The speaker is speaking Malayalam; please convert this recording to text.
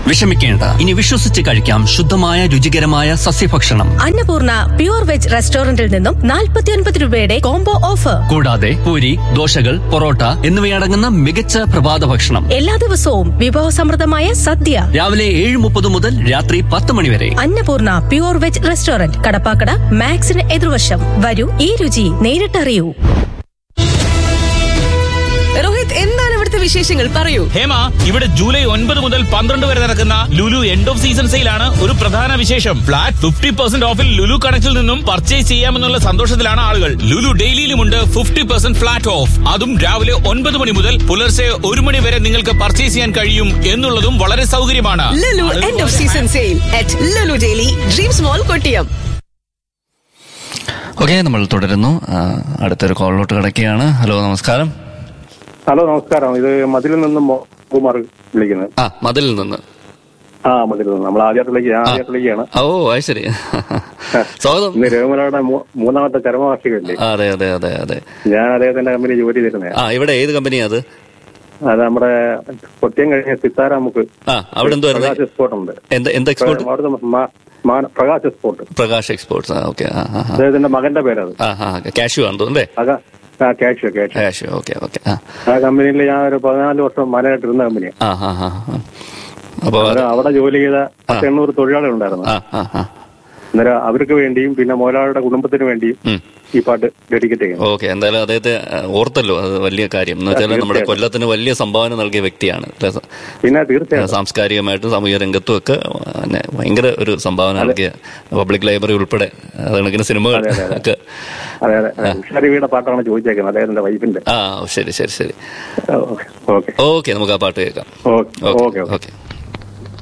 വിഷമിക്കേണ്ട ഇനി വിശ്വസിച്ച് കഴിക്കാം ശുദ്ധമായ രുചികരമായ സസ്യഭക്ഷണം അന്നപൂർണ പ്യൂർ വെജ് റെസ്റ്റോറന്റിൽ നിന്നും 49 രൂപയുടെ കോംബോ ഓഫർ കൂടാതെ പൂരി ദോശകൾ പൊറോട്ട എന്നിവയടങ്ങുന്ന മികച്ച പ്രഭാത ഭക്ഷണം എല്ലാ ദിവസവും വിഭവസമൃദ്ധമായ സദ്യ രാവിലെ ഏഴ് മുപ്പത് മുതൽ രാത്രി പത്ത് മണി വരെ Annapurna pure veg restaurant Kadappakada മാക്സിന് എതിർവശം വരൂ ഈ രുചി നേരിട്ടറിയൂ രോഹിത് എന്താണ് ഇവിടുത്തെ വിശേഷങ്ങൾ പറയൂ ഹേമ ഇവിടെ ജൂലൈ ഒൻപത് മുതൽ പന്ത്രണ്ട് വരെ നടക്കുന്ന ലുലു എൻഡ് ഓഫ് സീസൺ സെയിലാണ് ഒരു പ്രധാന വിശേഷം ഫ്ലാറ്റ് ഫിഫ്റ്റി പെർസെന്റ് ഓഫിൽ ലുലു കണക്റ്റിൽ നിന്നും പർച്ചേസ് ചെയ്യാമെന്നുള്ള സന്തോഷത്തിലാണ് ആളുകൾ ലുലു ഡെയിലിയിലുമുണ്ട് ഫിഫ്റ്റി പെർസെന്റ് ഫ്ലാറ്റ് ഓഫ് അതും രാവിലെ ഒൻപത് മണി മുതൽ പുലർച്ചെ ഒരു മണി വരെ നിങ്ങൾക്ക് പർച്ചേസ് ചെയ്യാൻ കഴിയും എന്നുള്ളതും വളരെ സൗകര്യമാണ് Lulu end of season sale at Lulu daily dreams mall Kottiyam okay നമ്മൾ തുടരുന്നു ആ, അടുത്തൊരു കോളിലോട്ട് കിടക്കുകയാണ് ഹലോ നമസ്കാരം ഹലോ നമസ്കാരം ഇത് മതിലിൽ നിന്നും മോ- കുമാർ വിളിക്കുന്നത് ആ മതിലിൽ നിന്ന് ആ മതിലിൽ നിന്ന് നമ്മൾ ആദ്യമായിട്ട് വിളിക്കുക ഞാൻ ആദ്യമായിട്ട് വിളിക്കുകയാണ് ഓ അത് ശരി സ്വാഗതം ഇന്ന് രഘുമലയുടെ മൂ- മൂന്നാമത്തെ ചരമവാർഷികമല്ലേ ആ, അതെ അതെ അതെ അതെ ഞാൻ അദ്ദേഹത്തിന്റെ കമ്പനി ജോലി ചെയ്തിരുന്നത് ആ ഇവിടെ ഏത് കമ്പനിയാ അത് അത് നമ്മുടെ കൊട്ടിയം കഴിഞ്ഞ സിത്താര നമുക്ക് ആ അവിടെ എന്തുവായിരുന്നു പ്രകാശ് എക്സ്പോർട്ട് ഉണ്ട് എന്താ എന്ത് എക്സ്പോർട്ട് അവിടുത്തെ മാ- മാ- പ്രകാശ് എക്സ്പോർട്ട് പ്രകാശ് എക്സ്പോർട്സ് ആ ഓക്കെ ആ ആ ആ. അദ്ദേഹത്തിന്റെ മകന്റെ പേരത് ആ ആ കാഷ്യൂ ആണെന്ന് തോന്നുന്നു പ്രകാ- ആ cash cash cashew okay okay ആ ആ കമ്പനിയിൽ ഞാൻ ഒരു പതിനാല് വർഷം മാനേജായിട്ട് ഇരുന്ന കമ്പനിയാണ് ആ ആ ആ ആ. അപ്പൊ അത് അന്നേരം അവിടെ ജോലി ചെയ്ത പത്ത് എണ്ണൂറ് തൊഴിലാളികൾ ഉണ്ടായിരുന്നു ആ ആ ആ അന്നേരം അവർക്ക് വേണ്ടിയും പിന്നെ മുതലാളിയുടെ കുടുംബത്തിന് വേണ്ടിയും ഉം. ഈ പാട്ട് ഡെഡിക്കേറ്റ് ചെയ്യുന്നു ഓക്കെ എന്തായാലും അദ്ദേഹത്തെ ആ, ഓർത്തല്ലോ അത് വലിയ കാര്യം എന്ന് വെച്ചാൽ നമ്മുടെ തീർച്ചയായിട്ടും. കൊല്ലത്തിന് വലിയ സംഭാവന നൽകിയ വ്യക്തിയാണ് അല്ലേ? പിന്നെ തീർച്ചയായിട്ടും സാംസ്കാരികമായിട്ടും സാമൂഹിക രംഗത്തും ഒക്കെ പിന്നെ ഭയങ്കര ഒരു സംഭാവന നൽകിയ പബ്ലിക് ലൈബ്രറി ഉൾപ്പെടെ അത് കണക്കിന് സിനിമകൾ അതെ, അതെ, അതെ. ഒക്കെ അതെ അതെ ഉഷാരവിയുടെ പാട്ടാണ് ചോദിച്ചേക്കുന്നത് അദ്ദേഹത്തിന്റെ വൈഫിന്റെ ആ ശരി ശരി ശരി ഓക്കെ ഓക്കെ നമുക്ക് ആ പാട്ട് കേൾക്കാം ഓക്കെ ഓക്കെ ഓക്കെ ഓക്കെ